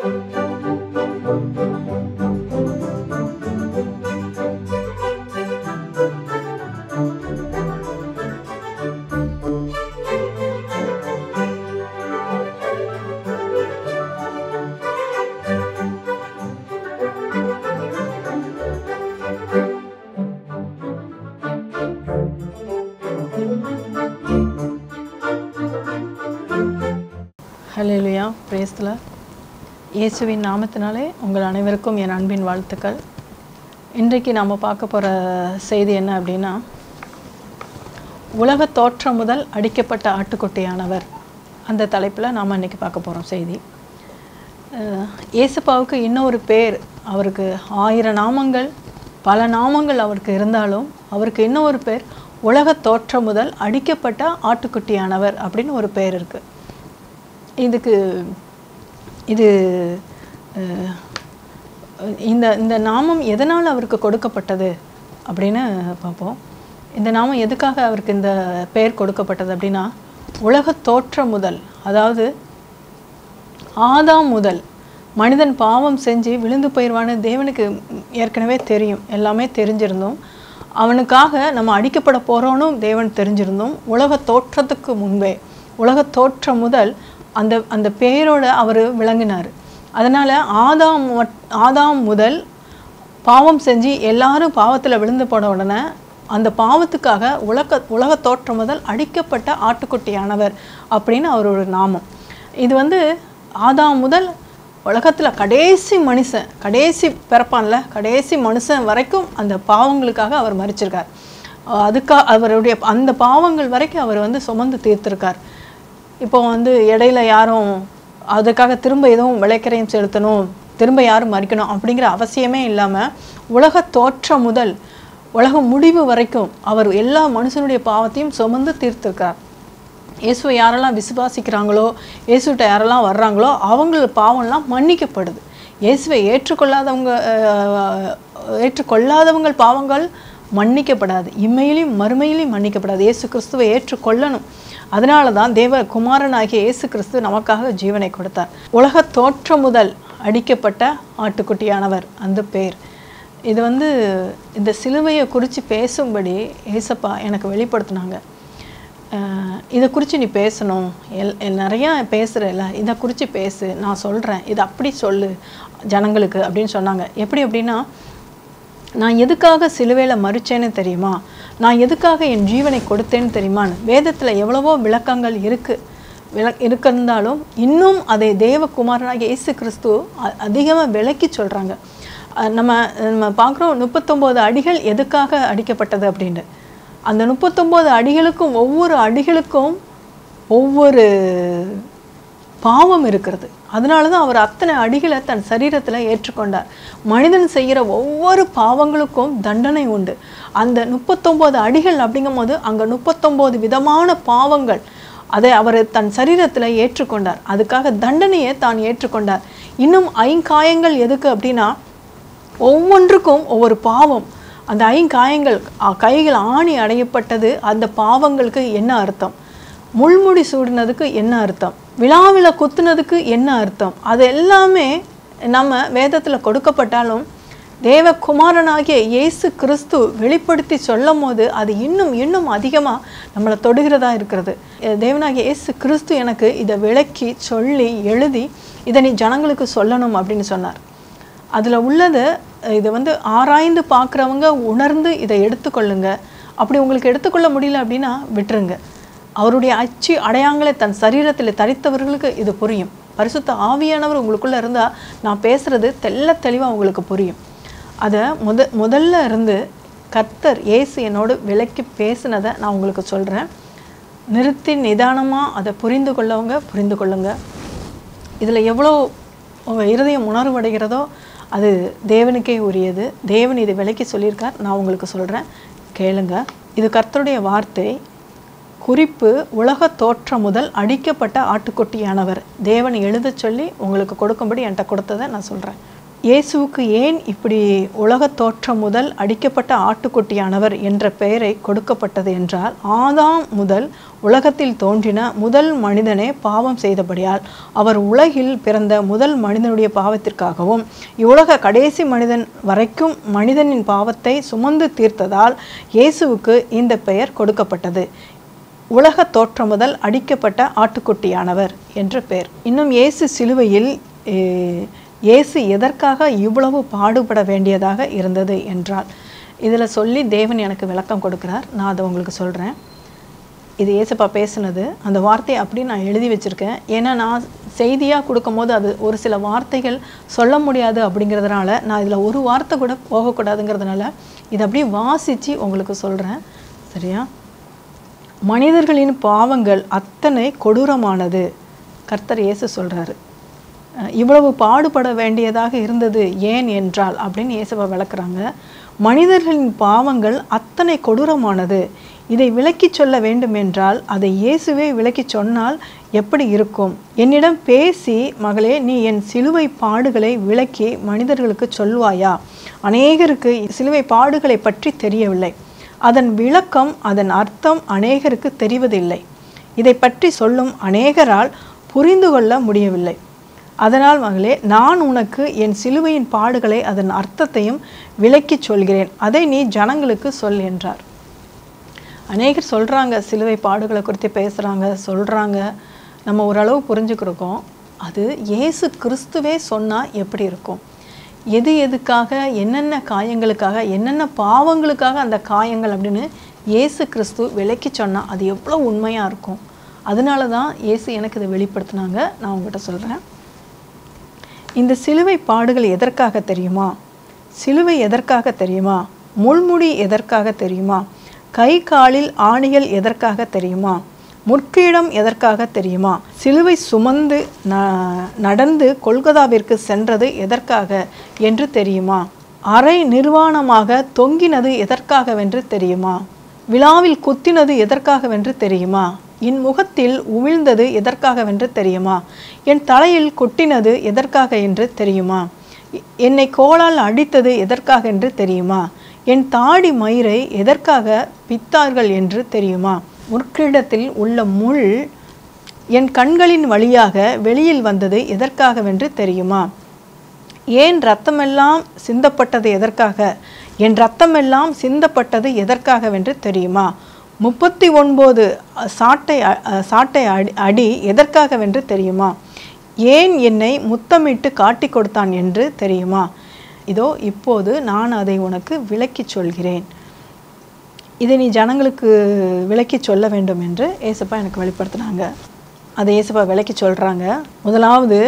ஹalleluya பிரேஸ்தல இயேசுவின் நாமத்தினாலே உங்கள் அனைவருக்கும் என் அன்பின் வாழ்த்துக்கள் இன்றைக்கு நாம் பார்க்க போகிற செய்தி என்ன அப்படின்னா உலக தோற்றம் முதல் அடிக்கப்பட்ட ஆட்டுக்குட்டியானவர் அந்த தலைப்பில் நாம் இன்னைக்கு பார்க்க போகிறோம் செய்தி அஹ், இயேசுப்பாவுக்கு இன்னொரு பேர் அவருக்கு ஆயிரம் நாமங்கள் பல நாமங்கள் அவருக்கு இருந்தாலும் அவருக்கு இன்னொரு பேர் உலக தோற்றம் முதல் அடிக்கப்பட்ட ஆட்டுக்குட்டியானவர் அப்படின்னு ஒரு பேர் இருக்குது இதுக்கு இது அஹ், இந்த இந்த நாமம் எதனால் அவருக்கு கொடுக்கப்பட்டது அப்படின்னு பார்ப்போம் இந்த நாமம் எதுக்காக அவருக்கு இந்த பெயர் கொடுக்கப்பட்டது அப்படின்னா உலக தோற்றம் முதல் அதாவது ஆதாம் முதல் மனிதன் பாவம் செஞ்சு விழுந்து போயிடுவான்னு தேவனுக்கு ஏற்கனவே தெரியும் எல்லாமே தெரிஞ்சிருந்தோம் அவனுக்காக நம்ம அடிக்கப்பட போகிறோன்னு தேவன் தெரிஞ்சிருந்தோம் உலக தோற்றத்துக்கு முன்பே உலக தோற்றம் முதல் அந்த அந்த பெயரோட அவர் விளங்கினார் அதனால் ஆதாம் மட்- ஆதாம் முதல் பாவம் செஞ்சு எல்லாரும் பாவத்தில் விழுந்து போன உடனே அந்த பாவத்துக்காக உலக உலக தோற்றம் முதல் அடிக்கப்பட்ட ஆட்டுக்குட்டியானவர் அப்படின்னு அவரோட நாமம் இது வந்து ஆதாம் முதல் உலகத்தில் கடைசி மனுஷன் கடைசி பிறப்பான்ல கடைசி மனுஷன் வரைக்கும் அந்த பாவங்களுக்காக அவர் மறிச்சிருக்கார் அஹ் அதுக்கா அவருடைய அந்த பாவங்கள் வரைக்கும் அவர் வந்து சுமந்து தீர்த்திருக்கார் இப்போ வந்து இடையில யாரும் அதுக்காக திரும்ப எதுவும் விளைக்கரையும் செலுத்தணும் திரும்ப யாரும் மறிக்கணும் அப்படிங்கிற அவசியமே இல்லாமல் உலக தோற்றம் முதல் உலக முடிவு வரைக்கும் அவர் எல்லா மனுஷனுடைய பாவத்தையும் சுமந்து தீர்த்திருக்கார் இயேசுவை யாரெல்லாம் விசுவாசிக்கிறாங்களோ இயேசுகிட்ட யாரெல்லாம் வர்றாங்களோ அவங்கள பாவம்லாம் மன்னிக்கப்படுது இயேசுவை ஏற்றுக்கொள்ளாதவங்க அஹ், ஏற்றுக்கொள்ளாதவங்கள் பாவங்கள் மன்னிக்கப்படாது இம்மையிலையும் மறுமையிலையும் மன்னிக்கப்படாது இயேசு கிறிஸ்துவை ஏற்றுக்கொள்ளணும் அதனால தான் தேவ குமாரனாகிய இயேசு கிறிஸ்து நமக்காக ஜீவனை கொடுத்தார் உலக தோற்றம் முதல் அடிக்கப்பட்ட ஆட்டுக்குட்டியானவர் அந்த பேர் இது வந்து இந்த சிலுவையை குறித்து பேசும்படி ஏசப்பா எனக்கு வெளிப்படுத்தினாங்க அஹ் இதை குறித்து நீ பேசணும் எல் எல் நிறையா பேசுகிறல்ல இதை குறித்து பேசு நான் சொல்கிறேன் இதை அப்படி சொல்லு ஜனங்களுக்கு அப்படின்னு சொன்னாங்க எப்படி அப்படின்னா நான் எதுக்காக சிலுவையில் மறிச்சேன்னு தெரியுமா நான் எதுக்காக என் ஜீவனை கொடுத்தேன்னு தெரியுமான்னு வேதத்தில் எவ்வளவோ விளக்கங்கள் இருக்குது விள இருக்கிருந்தாலும் இன்னும் அதை தேவகுமாரனாகிய இயேசு கிறிஸ்து அதிகமாக விளக்கி சொல்கிறாங்க நம்ம நம்ம பார்க்குறோம் முப்பத்தொம்போது அடிகள் எதுக்காக அடிக்கப்பட்டது அப்படின்னு அந்த முப்பத்தொம்போது அடிகளுக்கும் ஒவ்வொரு அடிகளுக்கும் ஒவ்வொரு பாவம் இருக்கிறது அதனால தான் அவர் அத்தனை அடிகளை தன் சரீரத்தில் ஏற்றுக்கொண்டார் மனிதன் செய்கிற ஒவ்வொரு பாவங்களுக்கும் தண்டனை உண்டு அந்த முப்பத்தொம்போது அடிகள் அப்படிங்கும்போது அங்கே முப்பத்தொம்போது விதமான பாவங்கள் அதை அவர் தன் சரீரத்தில் ஏற்றுக்கொண்டார் அதுக்காக தண்டனையை தான் ஏற்றுக்கொண்டார் இன்னும் ஐங்காயங்கள் எதுக்கு அப்படின்னா ஒவ்வொன்றுக்கும் ஒவ்வொரு பாவம் அந்த ஐங்காயங்கள் அ, கைகள் ஆணி அடையப்பட்டது அந்த பாவங்களுக்கு என்ன அர்த்தம் முள்முடி சூடினதுக்கு என்ன அர்த்தம் விழாவில் குத்துனதுக்கு என்ன அர்த்தம் அது எல்லாமே நம்ம வேதத்தில் கொடுக்கப்பட்டாலும் தேவகுமாரனாகிய இயேசு கிறிஸ்து வெளிப்படுத்தி சொல்லும் போது அது இன்னும் இன்னும் அதிகமாக நம்மளை தொடுகிறதா இருக்கிறது அஹ் தேவனாகிய இயேசு கிறிஸ்து எனக்கு இதை விளக்கி சொல்லி எழுதி இதை நீ ஜனங்களுக்கு சொல்லணும் அப்படின்னு சொன்னார் அதில் உள்ளது இதை வந்து ஆராய்ந்து பார்க்குறவங்க உணர்ந்து இதை எடுத்துக்கொள்ளுங்க அப்படி உங்களுக்கு எடுத்துக்கொள்ள முடியல அப்படின்னா விட்டுருங்க அவருடைய அச்சு அடையாங்களை தன் சரீரத்தில் தரித்தவர்களுக்கு இது புரியும் பரிசுத்த ஆவியானவர் உங்களுக்குள்ளே இருந்தால் நான் பேசுகிறது தெள்ள தெளிவாக உங்களுக்கு புரியும் அதை முத முதல்ல இருந்து கர்த்தர் இயேசு என்னோடு விளக்கி பேசினதை நான் உங்களுக்கு சொல்கிறேன் நிறுத்தி நிதானமாக அதை புரிந்து கொள்ளவங்க புரிந்து கொள்ளுங்க இதில் எவ்வளோ உங்க இருதயம் உணர்வடைகிறதோ அது தேவனுக்கே உரியது தேவன் இதை விலைக்கு சொல்லியிருக்கார் நான் உங்களுக்கு சொல்கிறேன் கேளுங்க இது கர்த்தருடைய வார்த்தை குறிப்பு உலக தோற்றம் முதல் அடிக்கப்பட்ட ஆட்டுக்குட்டியானவர் தேவன் எழுதச் சொல்லி உங்களுக்கு கொடுக்கும்படி என்கிட்ட கொடுத்ததை நான் சொல்கிறேன் இயேசுவுக்கு ஏன் இப்படி உலகத் தோற்றம் முதல் அடிக்கப்பட்ட ஆட்டுக்குட்டியானவர் என்ற பெயரை கொடுக்கப்பட்டது என்றால் ஆதாம் முதல் உலகத்தில் தோன்றின முதல் மனிதனே பாவம் செய்தபடியால் அவர் உலகில் பிறந்த முதல் மனிதனுடைய பாவத்திற்காகவும் இவ்வுலக கடைசி மனிதன் வரைக்கும் மனிதனின் பாவத்தை சுமந்து தீர்த்ததால் இயேசுவுக்கு இந்த பெயர் கொடுக்கப்பட்டது உலக தோற்றம் முதல் அடிக்கப்பட்ட ஆட்டுக்குட்டியானவர் என்ற பெயர் இன்னும் இயேசு சிலுவையில் eh, இயேசு எதற்காக இவ்வளவு பாடுபட வேண்டியதாக இருந்தது என்றால் இதில் சொல்லி தேவன் எனக்கு விளக்கம் கொடுக்கிறார் நான் அதை உங்களுக்கு சொல்கிறேன் இது ஏசப்பா பேசுனது அந்த வார்த்தையை அப்படி நான் எழுதி வச்சுருக்கேன் ஏன்னா நான் செய்தியாக கொடுக்கும்போது அது ஒரு சில வார்த்தைகள் சொல்ல முடியாது அப்படிங்கிறதுனால நான் இதில் ஒரு வார்த்தை கூட போகக்கூடாதுங்கிறதுனால இதை அப்படியே வாசித்து உங்களுக்கு சொல்கிறேன் சரியா மனிதர்களின் பாவங்கள் அத்தனை கொடூரமானது கர்த்தர் இயேசு சொல்கிறாரு இவ்வளவு பாடுபட வேண்டியதாக இருந்தது ஏன் என்றால் அப்படின்னு இயேசுவை விளக்குறாங்க மனிதர்களின் பாவங்கள் அத்தனை கொடூரமானது இதை விளக்கிச் சொல்ல வேண்டும் என்றால் அதை இயேசுவே விளக்கிச் சொன்னால் எப்படி இருக்கும் என்னிடம் பேசி மகளே நீ என் சிலுவை பாடுகளை விளக்கி மனிதர்களுக்கு சொல்வாயா அநேகருக்கு சிலுவை பாடுகளை பற்றி தெரியவில்லை அதன் விளக்கம் அதன் அர்த்தம் அநேகருக்கு தெரிவதில்லை இதை பற்றி சொல்லும் அநேகரால் புரிந்து கொள்ள முடியவில்லை அதனால் மகளே நான் உனக்கு என் சிலுவையின் பாடுகளை அதன் அர்த்தத்தையும் விளக்கிச் சொல்கிறேன் அதை நீ ஜனங்களுக்கு சொல் என்றார் அநேகர் சொல்கிறாங்க சிலுவை பாடுகளை குறித்து பேசுகிறாங்க சொல்கிறாங்க நம்ம ஓரளவு புரிஞ்சுக்கிறோம் அது இயேசு கிறிஸ்துவே சொன்னால் எப்படி இருக்கும் எது எதுக்காக என்னென்ன காயங்களுக்காக என்னென்ன பாவங்களுக்காக அந்த காயங்கள் அப்படின்னு இயேசு கிறிஸ்து விளக்கி சொன்னால் அது எவ்வளோ உண்மையாக இருக்கும் அதனால தான் இயேசு எனக்கு இதை வெளிப்படுத்தினாங்க நான் உங்கள்கிட்ட சொல்கிறேன் இந்த சிலுவை பாடுகள் எதற்காக தெரியுமா சிலுவை எதற்காக தெரியுமா முள்முடி எதற்காக தெரியுமா கை காலில் ஆணிகள் எதற்காக தெரியுமா முற்கிடம் எதற்காக தெரியுமா சிலுவை சுமந்து ந- நடந்து கொல்கதாவிற்கு சென்றது எதற்காக என்று தெரியுமா அரை நிர்வாணமாக தொங்கினது எதற்காகவென்று தெரியுமா விழாவில் குத்தினது எதற்காகவென்று தெரியுமா என் முகத்தில் உமிழ்ந்தது எதற்காகவென்று தெரியுமா என் தலையில் கொட்டினது எதற்காக என்று தெரியுமா எ- என்னை கோலால் அடித்தது எதற்காக என்று தெரியுமா என் தாடி மயிரை எதற்காக பித்தார்கள் என்று தெரியுமா முற்கிடத்தில் உள்ள முள் என் கண்களின் வழியாக வெளியில் வந்தது எதற்காகவென்று தெரியுமா ஏன் ரத்தமெல்லாம் சிந்தப்பட்டது எதற்காக என் ரத்தமெல்லாம் சிந்தப்பட்டது எதற்காகவென்று தெரியுமா முப்பத்தி ஒன்பது சாட்டை அ- அ, சாட்டை அடி அடி எதற்காகவென்று தெரியுமா ஏன் என்னை முத்தமிட்டு காட்டி கொடுத்தான் என்று தெரியுமா இதோ இப்போது நான் அதை உனக்கு விளக்கிச் சொல்கிறேன் இதை நீ ஜனங்களுக்கு விளக்கி சொல்ல வேண்டும் என்று ஏசப்பா எனக்கு வெளிப்படுத்தினாங்க அதை ஏசப்பா விளக்கி சொல்கிறாங்க முதலாவது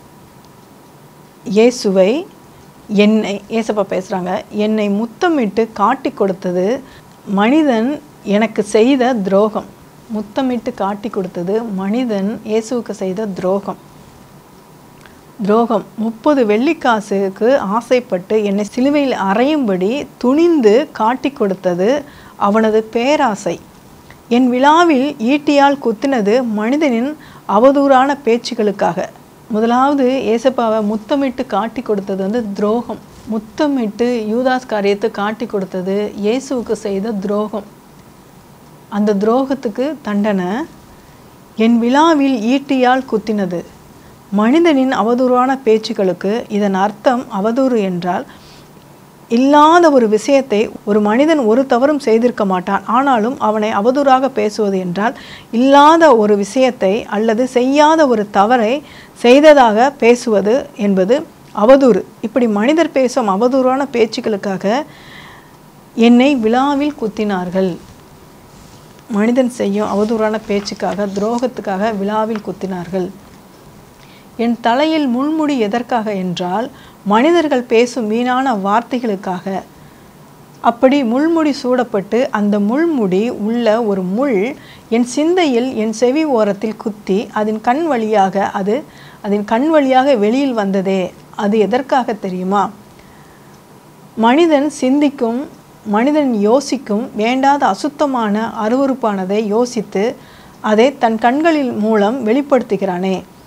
இயேசுவை என்னை ஏசப்பா பேசுகிறாங்க என்னை முத்தமிட்டு காட்டி கொடுத்தது மனிதன் எனக்கு செய்த துரோகம் முத்தமிட்டு காட்டி கொடுத்தது மனிதன் இயேசுவுக்கு செய்த துரோகம் துரோகம் முப்பது வெள்ளிக்காசுக்கு ஆசைப்பட்டு என்னை சிலுவையில் அறையும்படி துணிந்து காட்டி கொடுத்தது அவனது பேராசை என் விழாவில் ஈட்டியால் குத்தினது மனிதனின் அவதூறான பேச்சுகளுக்காக முதலாவது ஏசப்பாவை முத்தமிட்டு காட்டி கொடுத்தது வந்து துரோகம் முத்தமிட்டு யூதாஸ் காரியத்தை காட்டி கொடுத்தது இயேசுவுக்கு செய்த துரோகம் அந்த துரோகத்துக்கு தண்டனை என் விழாவில் ஈட்டியால் குத்தினது மனிதனின் அவதூறான பேச்சுக்களுக்கு இதன் அர்த்தம் அவதூறு என்றால் இல்லாத ஒரு விஷயத்தை ஒரு மனிதன் ஒரு தவறும் செய்திருக்க மாட்டான் ஆனாலும் அவனை அவதூறாக பேசுவது என்றால் இல்லாத ஒரு விஷயத்தை அல்லது செய்யாத ஒரு தவறை செய்ததாக பேசுவது என்பது அவதூறு இப்படி மனிதர் பேசும் அவதூறான பேச்சுக்களுக்காக என்னை விழாவில் குத்தினார்கள் மனிதன் செய்யும் அவதூறான பேச்சுக்காக துரோகத்துக்காக விழாவில் குத்தினார்கள் என் தலையில் முள்முடி எதற்காக என்றால் மனிதர்கள் பேசும் வீணான வார்த்தைகளுக்காக அப்படி முள்முடி சூடப்பட்டு அந்த முள்முடி உள்ள ஒரு முள் என் சிந்தையில் என் செவி ஓரத்தில் குத்தி அதன் கண் வழியாக அது அதன் கண் வழியாக வெளியில் வந்ததே அது எதற்காக தெரியுமா மனிதன் சிந்திக்கும் மனிதன் யோசிக்கும் வேண்டாத அசுத்தமான அருவருப்பானதை யோசித்து அதை தன் கண்களில் மூலம் வெளிப்படுத்துகிறானே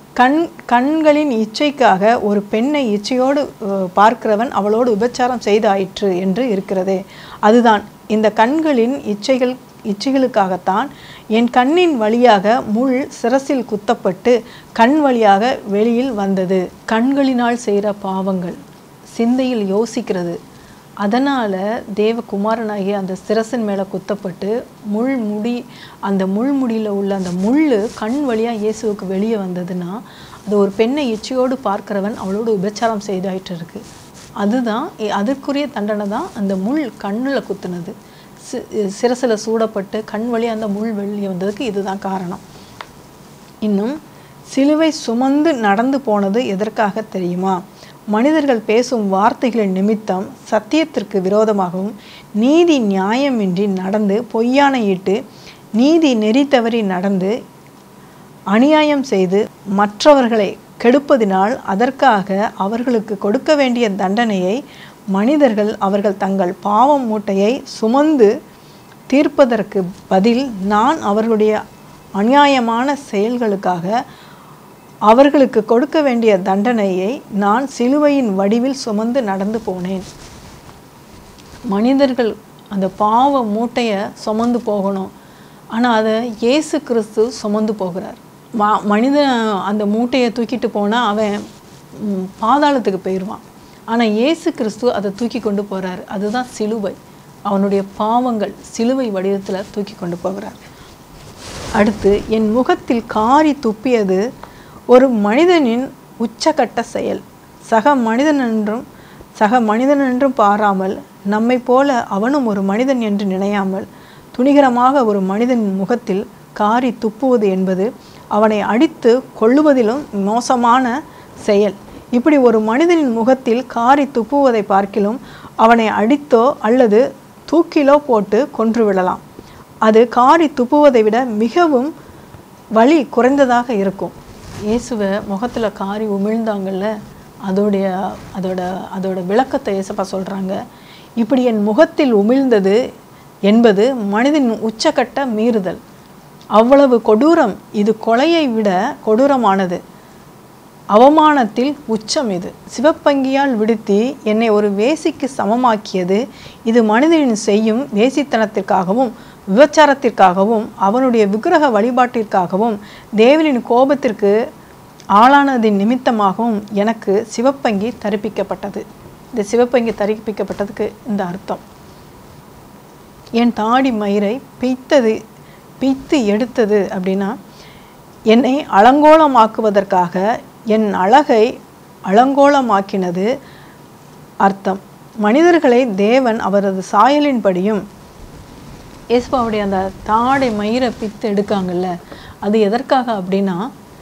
கண் கண்களின் இச்சைக்காக ஒரு பெண்ணை இச்சையோடு அஹ், பார்க்கிறவன் அவளோடு விபச்சாரம் செய்தாயிற்று என்று இருக்கிறதே அதுதான் இந்த கண்களின் இச்சைகள் இச்சைகளுக்காகத்தான் என் கண்ணின் வழியாக முள் சிரசில் குத்தப்பட்டு கண் வழியாக வெளியில் வந்தது கண்களினால் செய்கிற பாவங்கள் சிந்தையில் யோசிக்கிறது அதனால் தேவகுமாரனாகிய அந்த சிரசின் மேலே குத்தப்பட்டு முள் முடி அந்த முள் முடியில் உள்ள அந்த முள் கண் வழியாக இயேசுவுக்கு வெளியே வந்ததுன்னா அது ஒரு பெண்ணை இச்சையோடு பார்க்கிறவன் அவளோடு விபச்சாரம் செய்தாயிட்டு இருக்கு அதுதான் இ- அதற்குரிய தண்டனை தான் அந்த முள் கண்ணில் குத்துனது சி சிரசில் சூடப்பட்டு கண் வழியாக அந்த முள் வெளியே வந்ததுக்கு இதுதான் காரணம் இன்னும் சிலுவை சுமந்து நடந்து போனது எதற்காக தெரியுமா மனிதர்கள் பேசும் வார்த்தைகளின் நிமித்தம் சத்தியத்திற்கு விரோதமாகவும் நீதி நியாயமின்றி நடந்து பொய்யானையிட்டு நீதி நெறி தவறி நடந்து அநியாயம் செய்து மற்றவர்களை கெடுப்பதினால் அதற்காக அவர்களுக்கு கொடுக்க வேண்டிய தண்டனையை மனிதர்கள் அவர்கள் தங்கள் பாவம் மூட்டையை சுமந்து தீர்ப்பதற்கு பதில் நான் அவர்களுடைய அநியாயமான செயல்களுக்காக அவர்களுக்கு கொடுக்க வேண்டிய தண்டனையை நான் சிலுவையின் வடிவில் சுமந்து நடந்து போனேன் மனிதர்கள் அந்த பாவ மூட்டையை சுமந்து போகணும் ஆனால் அதை இயேசு கிறிஸ்து சுமந்து போகிறார் மா மனிதன் அந்த மூட்டையை தூக்கிட்டு போனால் அவன் ம், பாதாளத்துக்கு போயிடுவான் ஆனால் இயேசு கிறிஸ்து அதை தூக்கி கொண்டு போகிறார் அதுதான் சிலுவை அவனுடைய பாவங்கள் சிலுவை வடிவத்தில் தூக்கி கொண்டு போகிறார் அடுத்து என் முகத்தில் காரி துப்பியது ஒரு மனிதனின் உச்சகட்ட செயல் சக மனிதன் என்றும் சக மனிதன் என்றும் பாராமல் நம்மை போல அவனும் ஒரு மனிதன் என்று நினையாமல் துணிகரமாக ஒரு மனிதனின் முகத்தில் காரி துப்புவது என்பது அவனை அடித்து கொள்ளுவதிலும் மோசமான செயல் இப்படி ஒரு மனிதனின் முகத்தில் காரி துப்புவதை பார்க்கிலும் அவனை அடித்தோ அல்லது தூக்கிலோ போட்டு கொன்று விடலாம் அது காரி துப்புவதை விட மிகவும் வலி குறைந்ததாக இருக்கும் இயேசுவை முகத்தில் காரி உமிழ்ந்தாங்கல்ல அதோடைய அதோட அதோட விளக்கத்தை இயேசப்பா சொல்கிறாங்க இப்படி என் முகத்தில் உமிழ்ந்தது என்பது மனிதனின் உச்சக்கட்ட மீறுதல் அவ்வளவு கொடூரம் இது கொலையை விட கொடூரமானது அவமானத்தில் உச்சம் இது சிவப்பங்கியால் விடுத்தி என்னை ஒரு வேசிக்கு சமமாக்கியது இது மனிதனின் செய்யும் வேசித்தனத்திற்காகவும் விபச்சாரத்திற்காகவும் அவனுடைய விக்கிரக வழிபாட்டிற்காகவும் தேவனின் கோபத்திற்கு ஆளானதின் நிமித்தமாகவும் எனக்கு சிவப்பங்கி தரிப்பிக்கப்பட்டது இந்த சிவப்பங்கி தரிப்பிக்கப்பட்டதுக்கு இந்த அர்த்தம் என் தாடி மயிரை பிய்த்தது பிய்த்து எடுத்தது அப்படின்னா என்னை அலங்கோலமாக்குவதற்காக என் அழகை அலங்கோலமாக்கினது அர்த்தம் மனிதர்களை தேவன் அவரது சாயலின்படியும் இயேசுபாவுடைய அந்த தாடை மயிரை பித்து எடுக்காங்கல்ல அது எதற்காக அப்படின்னா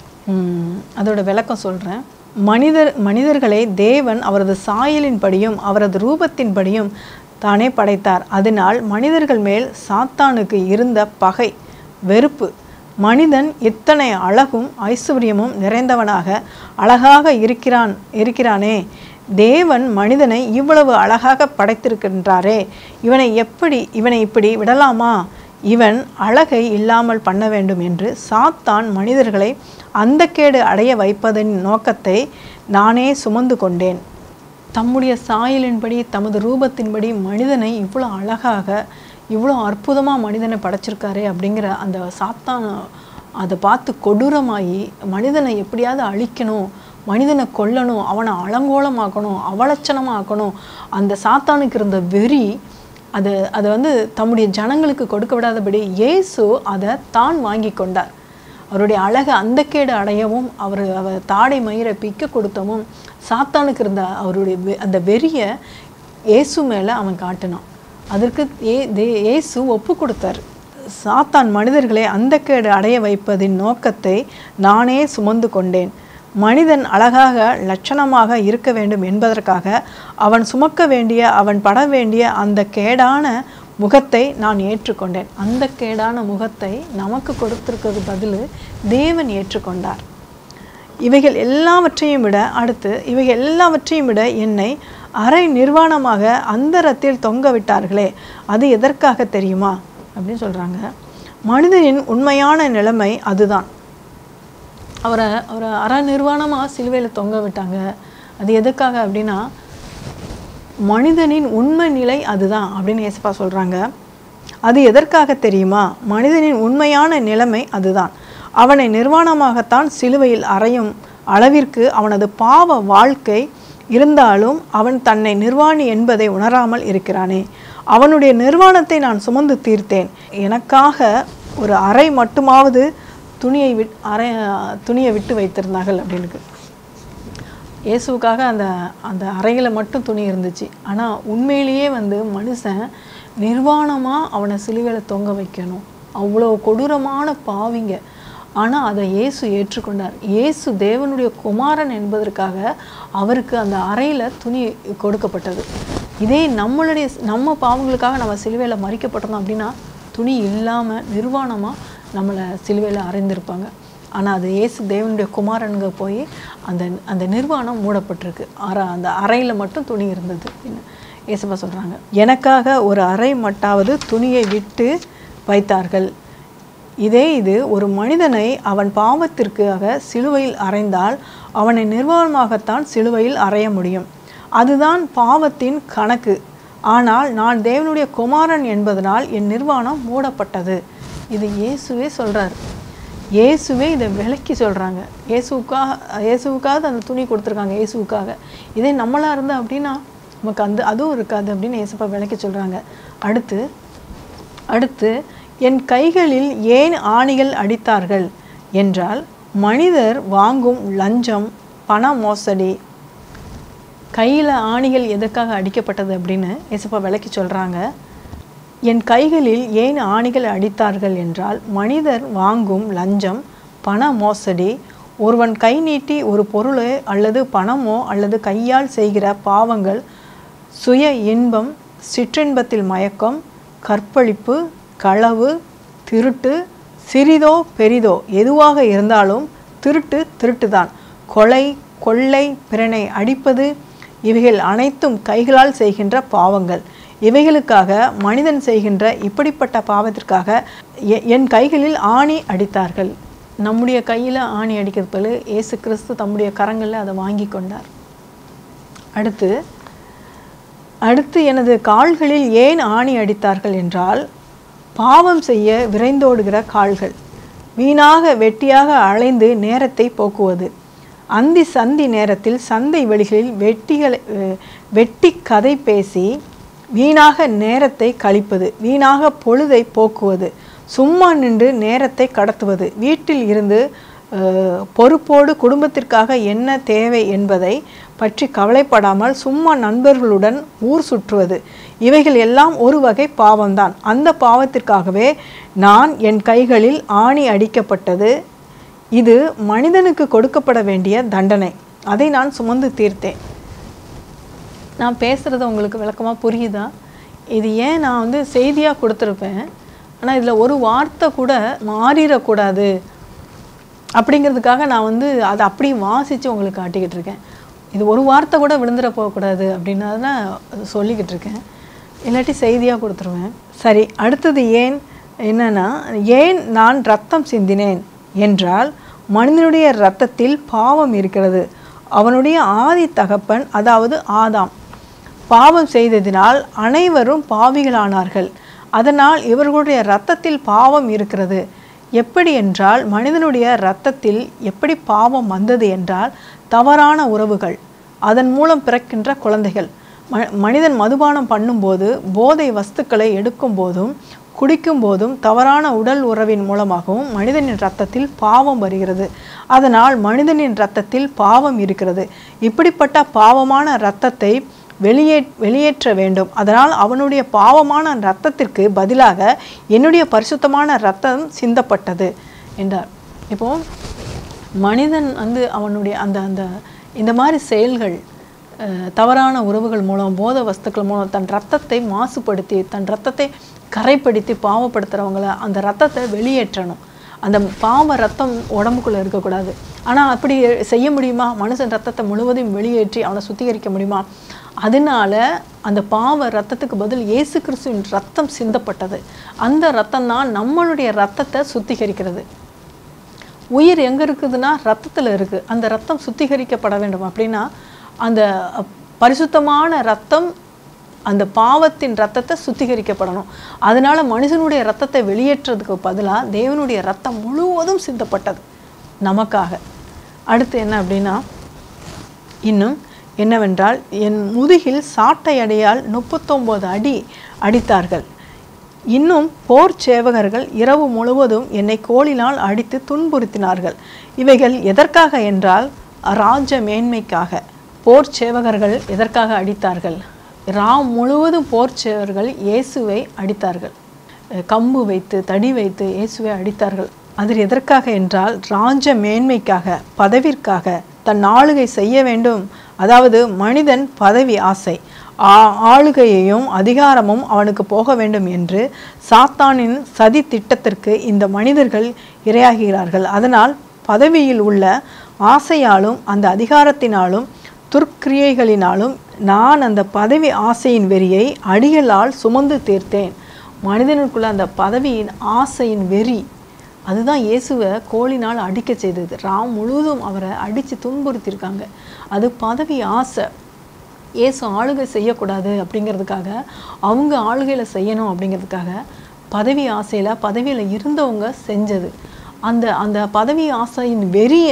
ம், அதோட விளக்கம் சொல்கிறேன் மனிதர் மனிதர்களை தேவன் அவரது சாயலின்படியும் அவரது ரூபத்தின்படியும் தானே படைத்தார் அதனால் மனிதர்கள் மேல் சாத்தானுக்கு இருந்த பகை வெறுப்பு மனிதன் இத்தனை அழகும் ஐஸ்வர்யமும் நிறைந்தவனாக அழகாக இருக்கிறான் இருக்கிறானே தேவன் மனிதனை இவ்வளவு அழகாக படைத்திருக்கின்றாரே இவனை எப்படி இவனை இப்படி விடலாமா இவன் அழகை இல்லாமல் பண்ண வேண்டும் என்று சாத்தான் மனிதர்களை அந்த கேடு அடைய வைப்பதன் நோக்கத்தை நானே சுமந்து கொண்டேன் தம்முடைய சாயலின்படி தமது ரூபத்தின்படி மனிதனை இவ்வளோ அழகாக இவ்வளோ அற்புதமாக மனிதனை படைச்சிருக்காரே அப்படிங்கிற அந்த சாத்தான் அதை பார்த்து கொடூரமாகி மனிதனை எப்படியாவது அழிக்கணும் மனிதனை கொல்லணும் அவனை அலங்கோலமாக்கணும் அவலட்சணமாக்கணும் அந்த சாத்தானுக்கு இருந்த வெறி அதை அதை வந்து தம்முடைய ஜனங்களுக்கு கொடுக்க விடாதபடி இயேசு அதை தான் வாங்கி கொண்டார் அவருடைய அழகை அந்தக்கேடு அடையவும் அவர் அவர் தாடை மயிரை பிக்க கொடுத்தவும் சாத்தானுக்கு இருந்த அவருடைய வெ- அந்த வெறியை இயேசு மேலே அவன் காட்டினான் அதற்கு ஏ தே- இயேசு ஒப்பு கொடுத்தார் சாத்தான் மனிதர்களை அந்தக்கேடு அடைய வைப்பதின் நோக்கத்தை நானே சுமந்து கொண்டேன் மனிதன் அழகாக லட்சணமாக இருக்க வேண்டும் என்பதற்காக அவன் சுமக்க வேண்டிய அவன் பட வேண்டிய அந்த கேடான முகத்தை நான் ஏற்றுக்கொண்டேன் அந்த கேடான முகத்தை நமக்கு கொடுத்திருக்கிறது பதில் தேவன் ஏற்றுக்கொண்டார் இவைகள் எல்லாவற்றையும் விட அடுத்து இவைகள் எல்லாவற்றையும் விட என்னை அரை நிர்வாணமாக அந்தரத்தில் தொங்க விட்டார்களே அது எதற்காக தெரியுமா அப்படின்னு சொல்கிறாங்க மனிதனின் உண்மையான நிலைமை அதுதான் அவரை அவரை அற நிர்வாணமாக சிலுவையில் தொங்க விட்டாங்க அது எதுக்காக அப்படின்னா மனிதனின் உண்மை நிலை அதுதான் அப்படின்னு ஏசப்பா சொல்கிறாங்க அது எதற்காக தெரியுமா மனிதனின் உண்மையான நிலைமை அதுதான் அவனை நிர்வாணமாகத்தான் சிலுவையில் அறையும் அளவிற்கு அவனது பாவ வாழ்க்கை இருந்தாலும் அவன் தன்னை நிர்வாணி என்பதை உணராமல் இருக்கிறானே அவனுடைய நிர்வாணத்தை நான் சுமந்து தீர்த்தேன் எனக்காக ஒரு அறை மட்டுமாவது துணியை விட் அறை துணியை விட்டு வைத்திருந்தார்கள் அப்படின்னு இயேசுவுக்காக அந்த அந்த அறையில் மட்டும் துணி இருந்துச்சு ஆனால் உண்மையிலேயே வந்து மனுஷன் நிர்வாணமாக அவனை சிலுவையில் தொங்க வைக்கணும் அவ்வளோ கொடூரமான பாவிங்க ஆனால் அதை இயேசு ஏற்றுக்கொண்டார் இயேசு தேவனுடைய குமாரன் என்பதற்காக அவருக்கு அந்த அறையில் துணி கொடுக்கப்பட்டது இதே நம்மளுடைய நம்ம பாவங்களுக்காக நம்ம சிலுவையில் மறிக்கப்பட்டோம் அப்படின்னா துணி இல்லாமல் நிர்வாணமாக நம்மளை சிலுவையில் அறைந்திருப்பாங்க ஆனால் அது இயேசு தேவனுடைய குமாரனுங்க போய் அந்த அந்த நிர்வாணம் மூடப்பட்டிருக்கு அற அந்த அறையில் மட்டும் துணி இருந்தது அப்படின்னு இயேசுப்பா சொல்கிறாங்க எனக்காக ஒரு அறை மட்டாவது துணியை விட்டு வைத்தார்கள் இதே இது ஒரு மனிதனை அவன் பாவத்திற்காக சிலுவையில் அறைந்தால் அவனை நிர்வாணமாகத்தான் சிலுவையில் அறைய முடியும் அதுதான் பாவத்தின் கணக்கு ஆனால் நான் தேவனுடைய குமாரன் என்பதனால் என் நிர்வாணம் மூடப்பட்டது இது இயேசுவே சொல்கிறார் இயேசுவே இதை விளக்கி சொல்கிறாங்க இயேசுக்காக இயேசுவுக்காக அந்த துணி கொடுத்துருக்காங்க இயேசுவுக்காக இதே நம்மளாக இருந்தால் அப்படின்னா நமக்கு அந்த அதுவும் இருக்காது அப்படின்னு இயேசுப்பா விளக்கி சொல்கிறாங்க அடுத்து அடுத்து என் கைகளில் ஏன் ஆணிகள் அடித்தார்கள் என்றால் மனிதர் வாங்கும் லஞ்சம் பண மோசடி கையில் ஆணிகள் எதற்காக அடிக்கப்பட்டது அப்படின்னு இயேசுப்பா விளக்கி சொல்கிறாங்க என் கைகளில் ஏன் ஆணிகள் அடித்தார்கள் என்றால் மனிதர் வாங்கும் லஞ்சம் பண மோசடி ஒருவன் கை நீட்டி ஒரு பொருளை அல்லது பணமோ அல்லது கையால் செய்கிற பாவங்கள் சுய இன்பம் சிற்றின்பத்தில் மயக்கம் கற்பழிப்பு களவு திருட்டு சிறிதோ பெரிதோ எதுவாக இருந்தாலும் திருட்டு திருட்டுதான் கொலை கொள்ளை பிறனை அடிப்பது இவைகள் அனைத்தும் கைகளால் செய்கின்ற பாவங்கள் இவைகளுக்காக மனிதன் செய்கின்ற இப்படிப்பட்ட பாவத்திற்காக எ- என் கைகளில் ஆணி அடித்தார்கள் நம்முடைய கையில் ஆணி அடிக்கிறது போல இயேசு கிறிஸ்து தம்முடைய கரங்களில் அதை வாங்கி கொண்டார் அடுத்து அடுத்து எனது கால்களில் ஏன் ஆணி அடித்தார்கள் என்றால் பாவம் செய்ய விரைந்தோடுகிற கால்கள் வீணாக வெட்டியாக அலைந்து நேரத்தை போக்குவது அந்தி சந்தி நேரத்தில் சந்தை வெளிகளில் வெட்டிகளை அஹ், வெட்டி கதை பேசி வீணாக நேரத்தை கழிப்பது வீணாக பொழுதை போக்குவது சும்மா நின்று நேரத்தை கடத்துவது வீட்டில் இருந்து அஹ், பொறுப்போடு குடும்பத்திற்காக என்ன தேவை என்பதை பற்றி கவலைப்படாமல் சும்மா நண்பர்களுடன் ஊர் சுற்றுவது இவைகள் எல்லாம் ஒரு வகை பாவம்தான் அந்த பாவத்திற்காகவே நான் என் கைகளில் ஆணி அடிக்கப்பட்டது இது மனிதனுக்கு கொடுக்கப்பட வேண்டிய தண்டனை அதை நான் சுமந்து தீர்த்தேன் நான் பேசுகிறது உங்களுக்கு விளக்கமாக புரியுதா இது ஏன் நான் வந்து செய்தியாக கொடுத்துருப்பேன் ஆனால் இதில் ஒரு வார்த்தை கூட மாறிடக்கூடாது அப்படிங்கிறதுக்காக நான் வந்து அதை அப்படி வாசித்து உங்களுக்கு காட்டிக்கிட்டு இருக்கேன் இது ஒரு வார்த்தை கூட விழுந்துட போகக்கூடாது அப்படின்னு தான் சொல்லிக்கிட்டு இருக்கேன் இல்லாட்டி செய்தியாக கொடுத்துருவேன் சரி அடுத்தது ஏன் என்னன்னா ஏன் நான் ரத்தம் சிந்தினேன் என்றால் மனிதனுடைய இரத்தத்தில் பாவம் இருக்கிறது அவனுடைய ஆதி தகப்பன் அதாவது ஆதாம் பாவம் செய்ததினால் அனைவரும் பாவிகளானார்கள் அதனால் இவர்களுடைய இரத்தத்தில் பாவம் இருக்கிறது எப்படி என்றால் மனிதனுடைய இரத்தத்தில் எப்படி பாவம் வந்தது என்றால் தவறான உறவுகள் அதன் மூலம் பிறக்கின்ற குழந்தைகள் ம மனிதன் மதுபானம் பண்ணும்போது போதை வஸ்துக்களை எடுக்கும் போதும் குடிக்கும் போதும் தவறான உடல் உறவின் மூலமாகவும் மனிதனின் இரத்தத்தில் பாவம் வருகிறது அதனால் மனிதனின் இரத்தத்தில் பாவம் இருக்கிறது இப்படிப்பட்ட பாவமான இரத்தத்தை வெளியே வெளியேற்ற வேண்டும் அதனால் அவனுடைய பாவமான இரத்தத்திற்கு பதிலாக என்னுடைய பரிசுத்தமான இரத்தம் சிந்தப்பட்டது என்றார் இப்போ மனிதன் வந்து அவனுடைய அந்த அந்த இந்த மாதிரி செயல்கள் அஹ், தவறான உறவுகள் மூலம் போத வஸ்துக்கள் மூலம் தன் ரத்தத்தை மாசுபடுத்தி தன் ரத்தத்தை கரைப்படுத்தி பாவப்படுத்துகிறவங்கள அந்த ரத்தத்தை வெளியேற்றணும் அந்த பாவ ரத்தம் உடம்புக்குள்ளே இருக்கக்கூடாது ஆனால் அப்படி செய்ய முடியுமா மனுஷன் ரத்தத்தை முழுவதையும் வெளியேற்றி அவனை சுத்திகரிக்க முடியுமா அதனால அந்த பாவ ரத்தத்துக்கு பதில் இயேசு கிறிஸ்துவின் ரத்தம் சிந்தப்பட்டது அந்த ரத்தம் தான் நம்மளுடைய ரத்தத்தை சுத்திகரிக்கிறது உயிர் எங்கே இருக்குதுன்னா ரத்தத்தில் இருக்குது அந்த ரத்தம் சுத்திகரிக்கப்பட வேண்டும் அப்படின்னா அந்த அஹ், பரிசுத்தமான ரத்தம் அந்த பாவத்தின் ரத்தத்தை சுத்திகரிக்கப்படணும் அதனால மனுஷனுடைய ரத்தத்தை வெளியேற்றதுக்கு பதிலாக தேவனுடைய ரத்தம் முழுவதும் சிந்தப்பட்டது நமக்காக அடுத்து என்ன அப்படின்னா இன்னும் என்னவென்றால் என் முதுகில் சாட்டை அடியால் முப்பத்தொம்போது அடி அடித்தார்கள் இன்னும் போர் சேவகர்கள் இரவு முழுவதும் என்னை கோலினால் அடித்து துன்புறுத்தினார்கள் இவைகள் எதற்காக என்றால் ராஜ மேன்மைக்காக போர் சேவகர்கள் எதற்காக அடித்தார்கள் ராம் முழுவதும் போர் சேவகர்கள் இயேசுவை அடித்தார்கள் அஹ் கம்பு வைத்து தடி வைத்து இயேசுவை அடித்தார்கள் அது எதற்காக என்றால் ராஜ மேன்மைக்காக பதவிற்காக தன் ஆளுகை செய்ய வேண்டும் அதாவது மனிதன் பதவி ஆசை ஆ- ஆளுகையையும் அதிகாரமும் அவனுக்கு போக வேண்டும் என்று சாத்தானின் சதி திட்டத்திற்கு இந்த மனிதர்கள் இரையாகிறார்கள் அதனால் பதவியில் உள்ள ஆசையாலும் அந்த அதிகாரத்தினாலும் துர்க்கிரியைகளினாலும் நான் அந்த பதவி ஆசையின் வெறியை அடிகளால் சுமந்து தீர்த்தேன் மனிதனுக்குள்ள அந்த பதவியின் ஆசையின் வெறி அதுதான் இயேசுவை கோலினால் அடிக்க செய்தது ராம் முழுவதும் அவரை அடித்து துன்புறுத்தியிருக்காங்க அது பதவி ஆசை இயேசு ஆளுகை செய்யக்கூடாது அப்படிங்கிறதுக்காக அவங்க ஆளுகையில் செய்யணும் அப்படிங்கிறதுக்காக பதவி ஆசையில் பதவியில் இருந்தவங்க செஞ்சது அந்த அந்த பதவி ஆசையின் வெறிய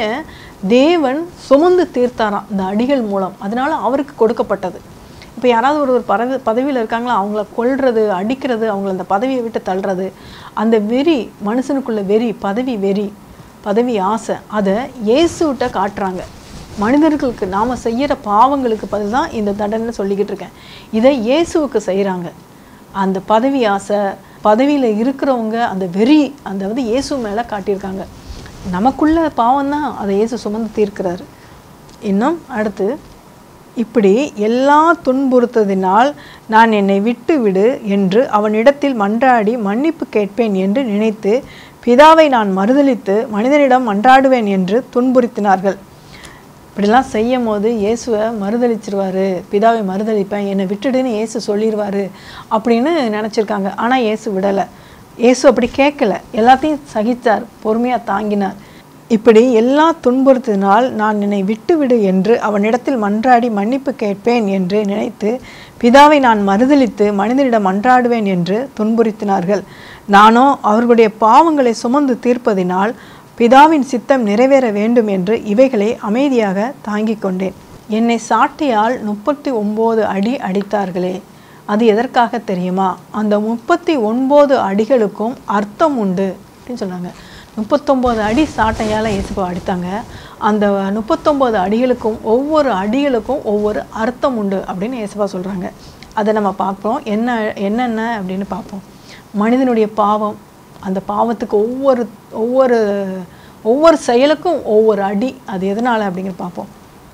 தேவன் சுமந்து தீர்த்தாராம் இந்த அடிகள் மூலம் அதனால அவருக்கு கொடுக்கப்பட்டது இப்போ யாராவது ஒரு ஒரு பதவி பதவியில் இருக்காங்களா அவங்கள கொல்றது அடிக்கிறது அவங்கள அந்த பதவியை விட்டு தள்ளுறது அந்த வெறி மனுஷனுக்குள்ள வெறி பதவி வெறி பதவி ஆசை அதை இயேசுகிட்ட காட்டுறாங்க மனிதர்களுக்கு நாம் செய்கிற பாவங்களுக்கு பதில் தான் இந்த தண்டனை சொல்லிக்கிட்டு இருக்கேன் இதை இயேசுவுக்கு செய்கிறாங்க அந்த பதவி ஆசை பதவியில் இருக்கிறவங்க அந்த வெறி அந்த வந்து இயேசு மேலே காட்டியிருக்காங்க நமக்குள்ள பாவம் தான் அதை இயேசு சுமந்து தீர்க்கிறாரு இன்னும் அடுத்து இப்படி எல்லா துன்புறுத்ததினால் நான் என்னை விட்டு விடு என்று அவனிடத்தில் மன்றாடி மன்னிப்பு கேட்பேன் என்று நினைத்து பிதாவை நான் மறுதலித்து மனிதனிடம் மன்றாடுவேன் என்று துன்புறுத்தினார்கள் இப்படிலாம் செய்யும் போது இயேசுவை மறுதளிச்சிருவாரு பிதாவை மறுதளிப்பேன் என்னை விட்டுடுன்னு இயேசு சொல்லிடுவாரு அப்படின்னு நினச்சிருக்காங்க ஆனால் இயேசு விடலை இயேசு அப்படி கேட்கல எல்லாத்தையும் சகித்தார் பொறுமையாக தாங்கினார் இப்படி எல்லா துன்புறுத்தினால் நான் என்னை விட்டுவிடு என்று அவனிடத்தில் மன்றாடி மன்னிப்பு கேட்பேன் என்று நினைத்து பிதாவை நான் மறுதலித்து மனிதனிடம் மன்றாடுவேன் என்று துன்புறுத்தினார்கள் நானோ அவர்களுடைய பாவங்களை சுமந்து தீர்ப்பதினால் பிதாவின் சித்தம் நிறைவேற வேண்டும் என்று இவைகளை அமைதியாக தாங்கிக் கொண்டேன் என்னை சாட்டையால் முப்பத்தி ஒம்பது அடி அடித்தார்களே அது எதற்காக தெரியுமா அந்த முப்பத்தி ஒன்பது அடிகளுக்கும் அர்த்தம் உண்டு அப்படின்னு சொன்னாங்க முப்பத்தொம்போது அடி சாட்டையால் இயேசுப்பா அடித்தாங்க அந்த முப்பத்தொம்போது அடிகளுக்கும் ஒவ்வொரு அடிகளுக்கும் ஒவ்வொரு அர்த்தம் உண்டு அப்படின்னு இயேசுப்பா சொல்கிறாங்க அதை நம்ம பார்ப்போம் என்ன என்னென்ன அப்படின்னு பார்ப்போம் மனிதனுடைய பாவம் அந்த பாவத்துக்கு ஒவ்வொரு ஒவ்வொரு ஒவ்வொரு செயலுக்கும் ஒவ்வொரு அடி அது எதனால் அப்படிங்கிற பார்ப்போம்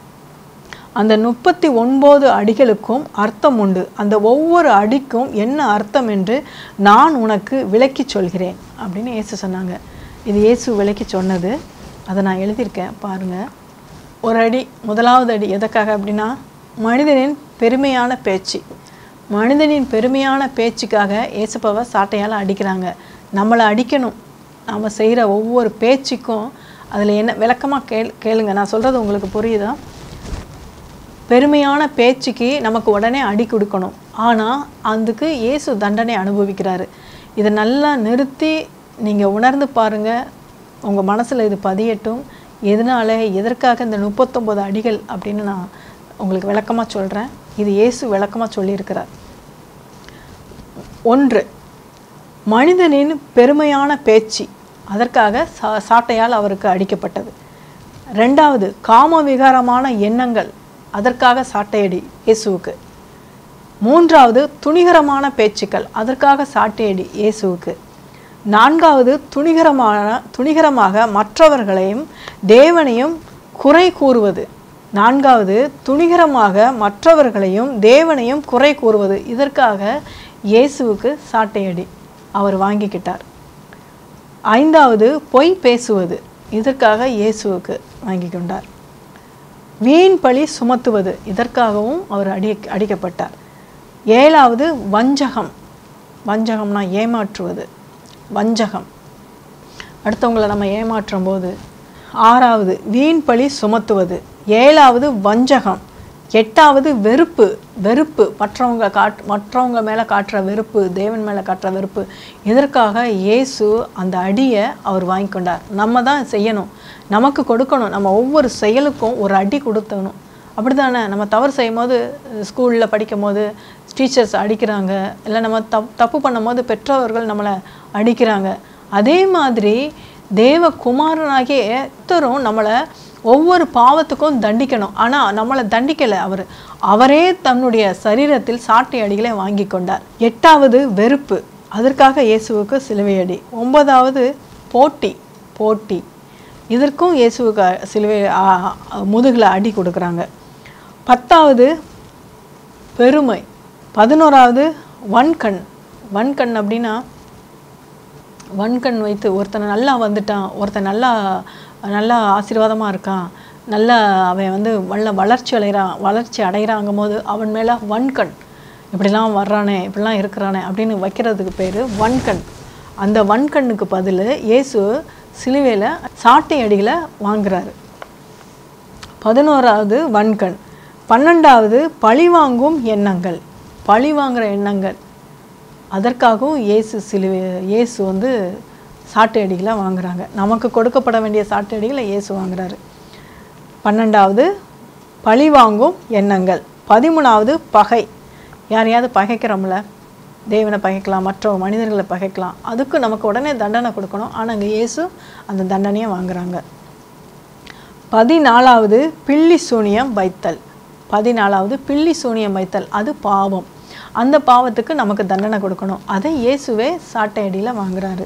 அந்த முப்பத்தி ஒன்பது அடிகளுக்கும் அர்த்தம் உண்டு அந்த ஒவ்வொரு அடிக்கும் என்ன அர்த்தம் என்று நான் உனக்கு விளக்கிச் சொல்கிறேன் அப்படின்னு இயேசு சொன்னாங்க இது இயேசு விளக்கி சொன்னது அதை நான் எழுதியிருக்கேன் பாருங்கள் ஒரு அடி முதலாவது அடி எதற்காக அப்படின்னா மனிதனின் பெருமையான பேச்சு மனிதனின் பெருமையான பேச்சுக்காக இயேசுப்பாவை சாட்டையால் அடிக்கிறாங்க நம்மளை அடிக்கணும் நம்ம செய்கிற ஒவ்வொரு பேச்சுக்கும் அதில் என்ன விளக்கமாக கேள் கேளுங்க நான் சொல்கிறது உங்களுக்கு புரியுதா பெருமையான பேச்சுக்கு நமக்கு உடனே அடி கொடுக்கணும் ஆனால் அதுக்கு இயேசு தண்டனை அனுபவிக்கிறாரு இதை நல்லா நிறுத்தி நீங்கள் உணர்ந்து பாருங்கள் உங்கள் மனசில் இது பதியட்டும் எதனால எதற்காக இந்த முப்பத்தொம்பது அடிகள் அப்படின்னு நான் உங்களுக்கு விளக்கமாக சொல்கிறேன் இது இயேசு விளக்கமாக சொல்லியிருக்கிறார் ஒன்று மனிதனின் பெருமையான பேச்சு அதற்காக சா சாட்டையால் அவருக்கு அடிக்கப்பட்டது ரெண்டாவது காம விகாரமான எண்ணங்கள் அதற்காக சாட்டையடி இயேசுவுக்கு மூன்றாவது துணிகரமான பேச்சுக்கள் அதற்காக சாட்டையடி இயேசுவுக்கு நான்காவது துணிகரமான துணிகரமாக மற்றவர்களையும் தேவனையும் குறை கூறுவது நான்காவது துணிகரமாக மற்றவர்களையும் தேவனையும் குறை கூறுவது இதற்காக இயேசுவுக்கு சாட்டையடி அவர் வாங்கிக்கிட்டார் ஐந்தாவது பொய் பேசுவது இதற்காக இயேசுவுக்கு வாங்கி கொண்டார் வீண் பழி சுமத்துவது இதற்காகவும் அவர் அடி அடிக்கப்பட்டார் ஏழாவது வஞ்சகம் வஞ்சகம்னா ஏமாற்றுவது வஞ்சகம் அடுத்தவங்களை நம்ம ஏமாற்றும் போது ஆறாவது வீண் பழி சுமத்துவது ஏழாவது வஞ்சகம் எட்டாவது வெறுப்பு வெறுப்பு மற்றவங்க காட் மற்றவங்க மேலே காட்டுற வெறுப்பு தேவன் மேலே காட்டுற வெறுப்பு இதற்காக இயேசு அந்த அடியை அவர் வாங்கி கொண்டார் நம்ம தான் செய்யணும் நமக்கு கொடுக்கணும் நம்ம ஒவ்வொரு செயலுக்கும் ஒரு அடி கொடுத்தணும் அப்படி தானே நம்ம தவறு செய்யும் போது ஸ்கூலில் படிக்கும் போது டீச்சர்ஸ் அடிக்கிறாங்க இல்லை நம்ம தப் தப்பு பண்ணும்போது பெற்றோர்கள் நம்மளை அடிக்கிறாங்க அதே மாதிரி தேவ குமாரனாகிய எத்தரும் நம்மளை ஒவ்வொரு பாவத்துக்கும் தண்டிக்கணும் ஆனால் நம்மளை தண்டிக்கலை அவர் அவரே தன்னுடைய சரீரத்தில் சாட்டை அடிகளை வாங்கி கொண்டார் எட்டாவது வெறுப்பு அதற்காக இயேசுவுக்கு சிலுவை அடி ஒன்பதாவது போட்டி போட்டி இதற்கும் இயேசுவுக்கு சிலுவை முதுகில் அடி கொடுக்குறாங்க பத்தாவது பெருமை பதினோராவது வன்கண் வன்கண் அப்படின்னா வன்கண் வைத்து ஒருத்தனை நல்லா வந்துட்டான் ஒருத்தன் நல்லா நல்லா ஆசீர்வாதமாக இருக்கான் நல்லா அவன் வந்து நல்ல வளர்ச்சி அடைகிறான் வளர்ச்சி அடைகிறாங்கும் போது அவன் மேலே வன்கண் இப்படிலாம் வர்றானே இப்படிலாம் இருக்கிறானே அப்படின்னு வைக்கிறதுக்கு பேர் வன்கண் அந்த வன்கண்ணுக்கு பதில் இயேசு சிலுவையில் சாட்டை அடிகளை வாங்குறாரு பதினோராவது வன்கண் பன்னெண்டாவது பழிவாங்கும் எண்ணங்கள் பழி வாங்குற எண்ணங்கள் அதற்காகவும் இயேசு சிலுவை இயேசு வந்து சாட்டை அடிகளை வாங்குறாங்க நமக்கு கொடுக்கப்பட வேண்டிய சாட்டை அடிகளை இயேசு வாங்குறாரு பன்னெண்டாவது பழி வாங்கும் எண்ணங்கள் பதிமூணாவது பகை யாரையாவது பகைக்கிறோம்ல தேவனை பகைக்கலாம் மற்ற மனிதர்களை பகைக்கலாம் அதுக்கு நமக்கு உடனே தண்டனை கொடுக்கணும் ஆனால் அங்கே இயேசு அந்த தண்டனையை வாங்குறாங்க பதினாலாவது பில்லி சூனியம் வைத்தல் பதினாலாவது பில்லி சூனியம் வைத்தல் அது பாவம் அந்த பாவத்துக்கு நமக்கு தண்டனை கொடுக்கணும் அதை இயேசுவே சாட்டை அடியில் வாங்குறாரு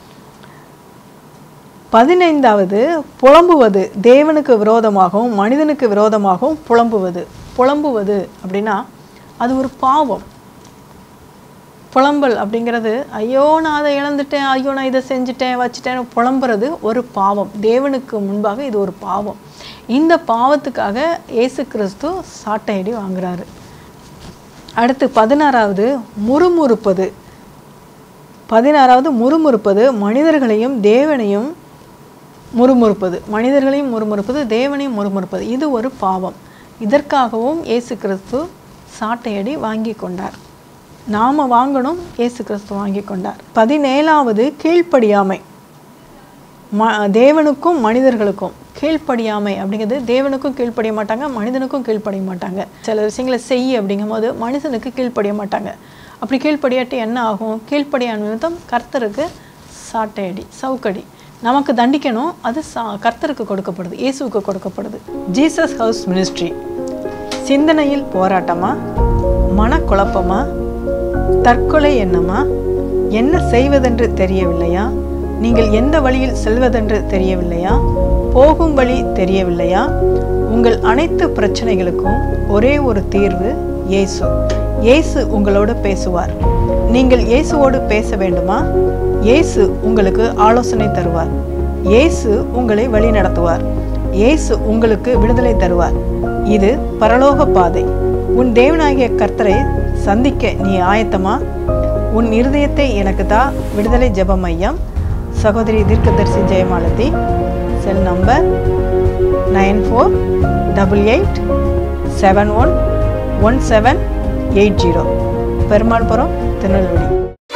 பதினைந்தாவது புலம்புவது தேவனுக்கு விரோதமாகவும் மனிதனுக்கு விரோதமாகவும் புலம்புவது புலம்புவது அப்படின்னா அது ஒரு பாவம் புலம்பல் அப்படிங்கிறது ஐயோ நான் அதை இழந்துட்டேன் ஐயோ நான் இதை செஞ்சுட்டேன் வச்சுட்டேன் புலம்புறது ஒரு பாவம் தேவனுக்கு முன்பாக இது ஒரு பாவம் இந்த பாவத்துக்காக இயேசு கிறிஸ்து சாட்டையடி வாங்குறாரு அடுத்து பதினாறாவது முறுமுறுப்பது பதினாறாவது முறுமுறுப்பது மனிதர்களையும் தேவனையும் முறுமுறுப்பது மனிதர்களையும் முறுமுறுப்பது தேவனையும் முறுமுறுப்பது இது ஒரு பாவம் இதற்காகவும் இயேசு கிறிஸ்து சாட்டையடி வாங்கி கொண்டார் நாம் வாங்கணும் இயேசு கிறிஸ்து வாங்கி கொண்டார் பதினேழாவது கீழ்ப்படியாமை ம தேவனுக்கும் மனிதர்களுக்கும் கீழ்ப்படியாமை அப்படிங்கிறது தேவனுக்கும் கீழ்ப்படிய மாட்டாங்க மனிதனுக்கும் கீழ்ப்படிய மாட்டாங்க சில விஷயங்களை செய் அப்படிங்கும்போது மனுஷனுக்கு கீழ்ப்படிய மாட்டாங்க அப்படி கீழ்ப்படியாட்டி என்ன ஆகும் கீழ்ப்படியான நிமித்தம் கர்த்தருக்கு சாட்டையடி சவுக்கடி நமக்கு தண்டிக்கணும் அது சா கர்த்தருக்கு கொடுக்கப்படுது இயேசுவுக்கு கொடுக்கப்படுது ஜீசஸ் ஹவுஸ் மினிஸ்ட்ரி சிந்தனையில் போராட்டமா மனக்குழப்பமா தற்கொலை எண்ணமா என்ன செய்வதென்று தெரியவில்லையா நீங்கள் எந்த வழியில் செல்வதென்று தெரியவில்லையா போகும் வழி தெரியவில்லையா உங்கள் அனைத்து பிரச்சனைகளுக்கும் ஒரே ஒரு தீர்வு இயேசு இயேசு உங்களோடு பேசுவார் நீங்கள் இயேசுவோடு பேச வேண்டுமா இயேசு உங்களுக்கு ஆலோசனை தருவார் இயேசு உங்களை வழி நடத்துவார் இயேசு உங்களுக்கு விடுதலை தருவார் இது பரலோக பாதை உன் தேவனாகிய கர்த்தரை சந்திக்க நீ ஆயத்தமா உன் இருதயத்தை எனக்கு தா விடுதலை ஜெப மையம் சகோதரி தீர்க்கதர்சி Jayamalathi cell number nine four double eight seven one one seven eight zero Perumalpuram Tirunelveli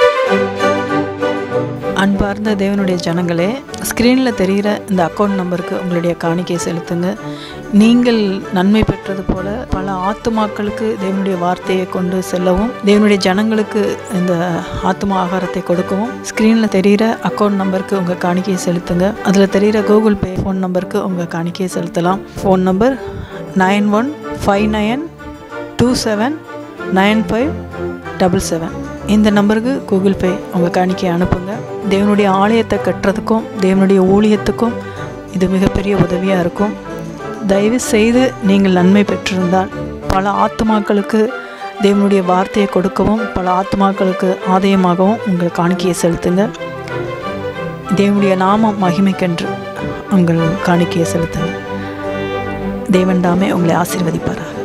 அன்பார்ந்த தேவனுடைய ஜனங்களே ஸ்க்ரீனில் தெரிகிற இந்த அக்கௌண்ட் நம்பருக்கு உங்களுடைய காணிக்கையை செலுத்துங்க நீங்கள் நன்மை பெற்றது போல பல ஆத்துமாக்களுக்கு தேவனுடைய வார்த்தையை கொண்டு செல்லவும் தேவனுடைய ஜனங்களுக்கு இந்த ஆத்துமா ஆகாரத்தை கொடுக்கவும் ஸ்க்ரீனில் தெரிகிற அக்கௌண்ட் நம்பருக்கு உங்கள் காணிக்கையை செலுத்துங்க அதில் தெரிகிற கூகுள் பே ஃபோன் நம்பருக்கு உங்கள் காணிக்கையை செலுத்தலாம் phone number nine one five nine two seven nine five double seven இந்த நம்பருக்கு கூகுள் பே உங்கள் காணிக்கையை அனுப்புங்க தேவனுடைய ஆலயத்தை கட்டுறதுக்கும் தேவனுடைய ஊழியத்துக்கும் இது மிகப்பெரிய உதவியாக இருக்கும் தயவு செய்து நீங்கள் நன்மை பெற்றிருந்தால் பல ஆத்துமாக்களுக்கு தேவனுடைய வார்த்தையை கொடுக்கவும் பல ஆத்துமாக்களுக்கு ஆதாயமாகவும் உங்கள் காணிக்கையை செலுத்துங்க தேவனுடைய நாமம் மகிமைக்கென்று உங்கள் காணிக்கையை செலுத்துங்க தேவன் தாமே உங்களை ஆசீர்வதிப்பாராக